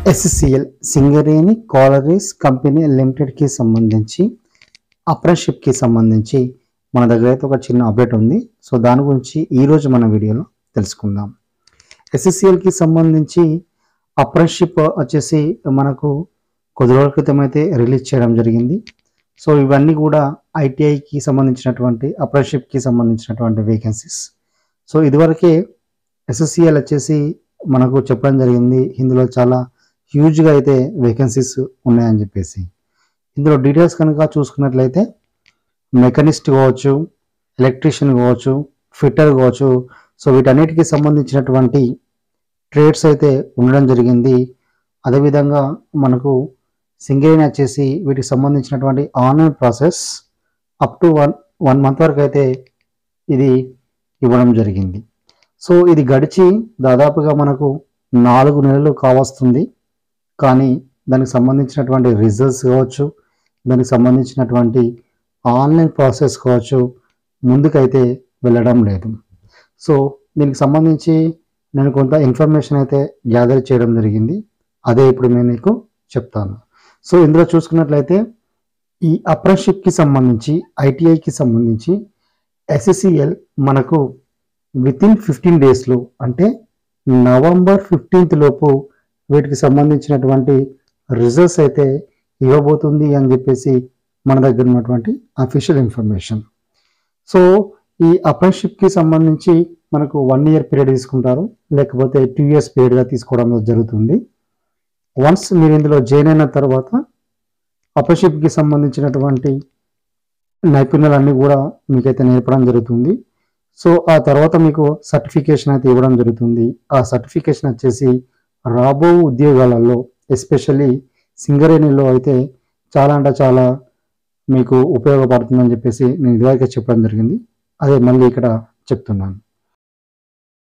SSCL Singareni collieries company లిమిటెడ్కి సంబంధించి అప్రెంటిషిప్కి సంబంధించి మన దగ్గర అయితే ఒక చిన్న అప్డేట్ ఉంది సో దాని గురించి ఈరోజు మన వీడియోలో తెలుసుకుందాం ఎస్ఎస్సిఎల్కి సంబంధించి అప్రెంటిషిప్ వచ్చేసి మనకు కొద్ది రోజుల క్రితం అయితే రిలీజ్ చేయడం జరిగింది సో ఇవన్నీ కూడా ఐటీఐకి సంబంధించినటువంటి అప్రెంటిషిప్కి సంబంధించినటువంటి వేకెన్సీస్ సో ఇదివరకే ఎస్ఎస్సిఎల్ వచ్చేసి మనకు చెప్పడం జరిగింది ఇందులో చాలా హ్యూజ్గా అయితే వేకెన్సీస్ ఉన్నాయని చెప్పేసి ఇందులో డీటెయిల్స్ కనుక చూసుకున్నట్లయితే మెకానిస్ట్ కావచ్చు ఎలక్ట్రీషియన్ కావచ్చు ఫిట్టర్ కావచ్చు సో వీటన్నిటికి సంబంధించినటువంటి ట్రేడ్స్ అయితే ఉండడం జరిగింది అదేవిధంగా మనకు సింగరేణి వచ్చేసి వీటికి సంబంధించినటువంటి online process up to one one month వరకు అయితే ఇది ఇవ్వడం జరిగింది సో ఇది గడిచి దాదాపుగా మనకు నాలుగు నెలలు కావస్తుంది కానీ దానికి సంబంధించినటువంటి రిజల్ట్స్ కావచ్చు దానికి సంబంధించినటువంటి ఆన్లైన్ ప్రాసెస్ కావచ్చు ముందుకైతే వెళ్ళడం లేదు సో దీనికి సంబంధించి నేను కొంత ఇన్ఫర్మేషన్ అయితే గ్యాదర్ చేయడం జరిగింది అదే ఇప్పుడు నేను మీకు చెప్తాను సో ఇందులో చూసుకున్నట్లయితే ఈ అప్రెంటిషిప్కి సంబంధించి ఐటీఐకి సంబంధించి ఎస్ఎస్సిఎల్ మనకు విత్ ఇన్ ఫిఫ్టీన్ డేస్లో అంటే నవంబర్ ఫిఫ్టీన్త్ లోపు వీటికి సంబంధించినటువంటి రిజల్ట్స్ అయితే ఇవ్వబోతుంది అని చెప్పేసి మన దగ్గర ఉన్నటువంటి అఫీషియల్ ఇన్ఫర్మేషన్ సో ఈ అప్రెంటిషిప్కి సంబంధించి మనకు వన్ ఇయర్ పీరియడ్ తీసుకుంటారు లేకపోతే టూ ఇయర్స్ పీరియడ్గా తీసుకోవడం జరుగుతుంది వన్స్ మీరు ఇందులో జాయిన్ అయిన తర్వాత అప్రెంటిషిప్కి సంబంధించినటువంటి నైపుణ్యాలన్నీ కూడా మీకైతే నేర్పడం జరుగుతుంది సో ఆ తర్వాత మీకు సర్టిఫికేషన్ అయితే ఇవ్వడం జరుగుతుంది ఆ సర్టిఫికేషన్ వచ్చేసి రాబో ఉద్యోగాలలో ఎస్పెషల్లీ సింగరేణిలో అయితే చాలా అంటే చాలా మీకు ఉపయోగపడుతుందని చెప్పేసి నేను ఇదివరకే చెప్పడం జరిగింది అదే మళ్ళీ ఇక్కడ చెప్తున్నాను